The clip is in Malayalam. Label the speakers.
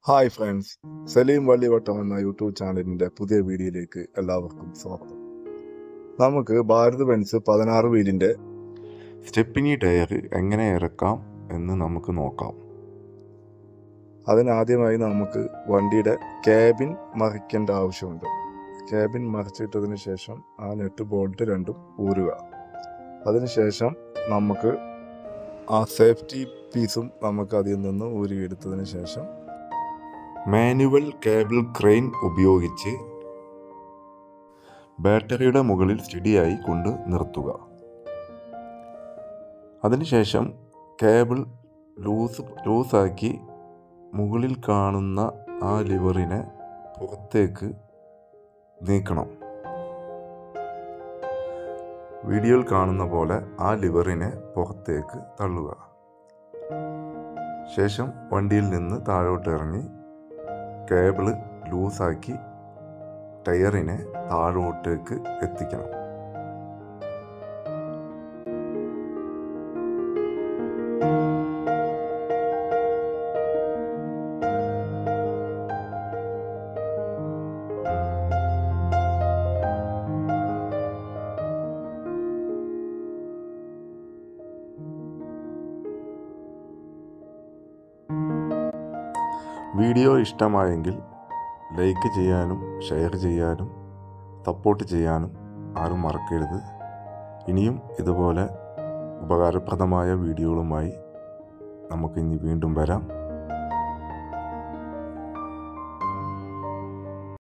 Speaker 1: ഹായ് ഫ്രണ്ട്സ് സലീം വള്ളിവട്ടം എന്ന യൂട്യൂബ് ചാനലിന്റെ പുതിയ വീഡിയോയിലേക്ക് എല്ലാവർക്കും സ്വാഗതം നമുക്ക് ഭാരത് ബെൻസ് പതിനാറ് വീലിന്റെ
Speaker 2: സ്റ്റെപ്പിനി ടയർ എങ്ങനെ ഇറക്കാം എന്ന് നമുക്ക് നോക്കാം
Speaker 1: അതിനാദ്യമായി നമുക്ക് വണ്ടിയുടെ ക്യാബിൻ മറിക്കേണ്ട ആവശ്യമുണ്ട് ക്യാബിൻ മറിച്ചിട്ടതിന് ശേഷം ആ നെറ്റ് ബോൾട്ട് രണ്ടും ഊരുക അതിനുശേഷം നമുക്ക് ആ സേഫ്റ്റി പീസും നമുക്ക് അതിൽ നിന്ന് ഊരിയെടുത്തതിന് ശേഷം
Speaker 2: മാനുവൽ കേബിൾ ക്രെയിൻ ഉപയോഗിച്ച് ബാറ്ററിയുടെ മുകളിൽ സ്റ്റഡിയായി കൊണ്ട് നിർത്തുക അതിനുശേഷം കേബിൾ ലൂസ് ലൂസാക്കി മുകളിൽ കാണുന്ന ആ ലിവറിനെ പുറത്തേക്ക് നീക്കണം വീഡിയോയിൽ കാണുന്ന പോലെ ആ ലിവറിനെ പുറത്തേക്ക് തള്ളുക ശേഷം വണ്ടിയിൽ നിന്ന് താഴോട്ട് ഇറങ്ങി കേബിള് ലൂസാക്കി ടയറിനെ താഴോട്ടേക്ക് എത്തിക്കണം വീഡിയോ ഇഷ്ടമായെങ്കിൽ ലൈക്ക് ചെയ്യാനും ഷെയർ ചെയ്യാനും സപ്പോർട്ട് ചെയ്യാനും ആരും മറക്കരുത് ഇനിയും ഇതുപോലെ ഉപകാരപ്രദമായ വീഡിയോകളുമായി നമുക്കിനി വീണ്ടും വരാം